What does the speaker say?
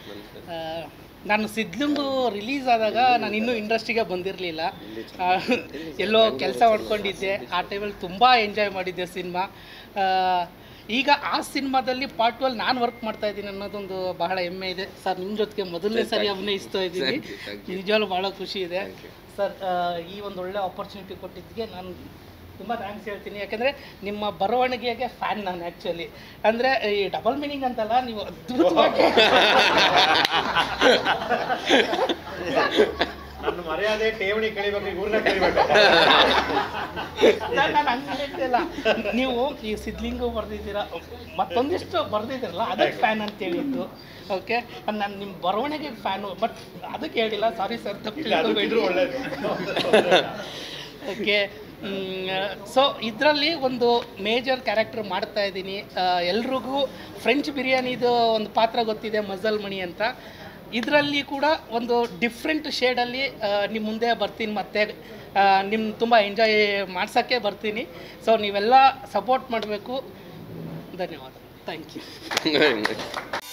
ಆ, ನಾನು ಸಿದ್ಲಿಂಗು ರಿಲೀಸ್ ಆದಾಗ ನಾನು ಇನ್ನೂ ಇಂಡಸ್ಟ್ರಿಗೆ ಬಂದಿರಲಿಲ್ಲ ಎಲ್ಲೋ ಕೆಲಸ ಮಾಡ್ಕೊಂಡಿದ್ದೆ ಆ ಟೈಮಲ್ಲಿ ತುಂಬ ಎಂಜಾಯ್ ಮಾಡಿದ್ದೆ ಸಿನಿಮಾ ಈಗ ಆ ಸಿನಿಮಾದಲ್ಲಿ ಪಾರ್ಟ್ ಟ್ವೆಲ್ ನಾನು ವರ್ಕ್ ಮಾಡ್ತಾ ಇದ್ದೀನಿ ಅನ್ನೋದೊಂದು ಬಹಳ ಹೆಮ್ಮೆ ಇದೆ ಸರ್ ನಿಮ್ಮ ಜೊತೆಗೆ ಮೊದಲನೇ ಸರಿ ಅಭಿನಯಿಸ್ತಾ ಇದ್ದೀನಿ Thank you, thank you. ನಿಜವಾಗ್ಲೂ ಭಾಳ ಖುಷಿ ಇದೆ Thank you. ಸರ್ ಈ ಒಂದು ಒಳ್ಳೆ ಆಪರ್ಚುನಿಟಿ ಕೊಟ್ಟಿದ್ದಕ್ಕೆ ನಾನು ತುಂಬ ಥ್ಯಾಂಕ್ಸ್ ಹೇಳ್ತೀನಿ ಯಾಕಂದರೆ ನಿಮ್ಮ ಬರವಣಿಗೆಗೆ ಫ್ಯಾನ್ ನಾನು ಆ್ಯಕ್ಚುಲಿ ಅಂದರೆ ಈ ಡಬಲ್ ಮೀನಿಂಗ್ ಅಂತಲ್ಲ ನೀವು ಅದ್ಭುತವಾಗಿ ನನ್ನ ಮರ್ಯಾದೆ ಠೇವಣಿ ಕಳಿಬೇಕು ಇವ್ರನ್ನ ಕಳಿಬೇಕು ನಾನು ಹಂಗೆ ಹೇಳ್ತಿಲ್ಲ ನೀವು ಈ ಸಿದ್ಲಿಂಗು ಬರೆದಿದ್ದೀರಾ ಮತ್ತೊಂದಿಷ್ಟು ಬರೆದಿದ್ದೀರಲ್ಲ ಅದಕ್ಕೆ ಫ್ಯಾನ್ ಅಂತ ಹೇಳಿದ್ದು ಓಕೆ ನಾನು ನಿಮ್ಮ ಬರವಣಿಗೆ ಫ್ಯಾನು ಬಟ್ ಅದಕ್ಕೆ ಹೇಳಿಲ್ಲ ಸಾರಿ ಸರ್ ತಪ್ಪು ಇಲ್ಲ ಅದು ಇದ್ರು ಒಳ್ಳೇದು ಓಕೆ ಸೊ ಇದರಲ್ಲಿ ಒಂದು ಮೇಜರ್ ಕ್ಯಾರೆಕ್ಟರ್ ಮಾಡ್ತಾ ಇದ್ದೀನಿ ಎಲ್ರಿಗೂ ಫ್ರೆಂಚ್ ಬಿರಿಯಾನಿದು ಒಂದು ಪಾತ್ರ ಗೊತ್ತಿದೆ ಮಜಲ್ ಮಣಿ ಅಂತ ಇದರಲ್ಲಿ ಕೂಡ ಒಂದು ಡಿಫ್ರೆಂಟ್ ಶೇಡಲ್ಲಿ ನಿಮ್ಮ ಮುಂದೆ ಬರ್ತೀನಿ ಮತ್ತೆ ನಿಮ್ಮ ತುಂಬ ಎಂಜಾಯ್ ಮಾಡ್ಸೋಕ್ಕೆ ಬರ್ತೀನಿ ಸೊ ನೀವೆಲ್ಲ ಸಪೋರ್ಟ್ ಮಾಡಬೇಕು ಧನ್ಯವಾದ ಥ್ಯಾಂಕ್ ಯು Very much.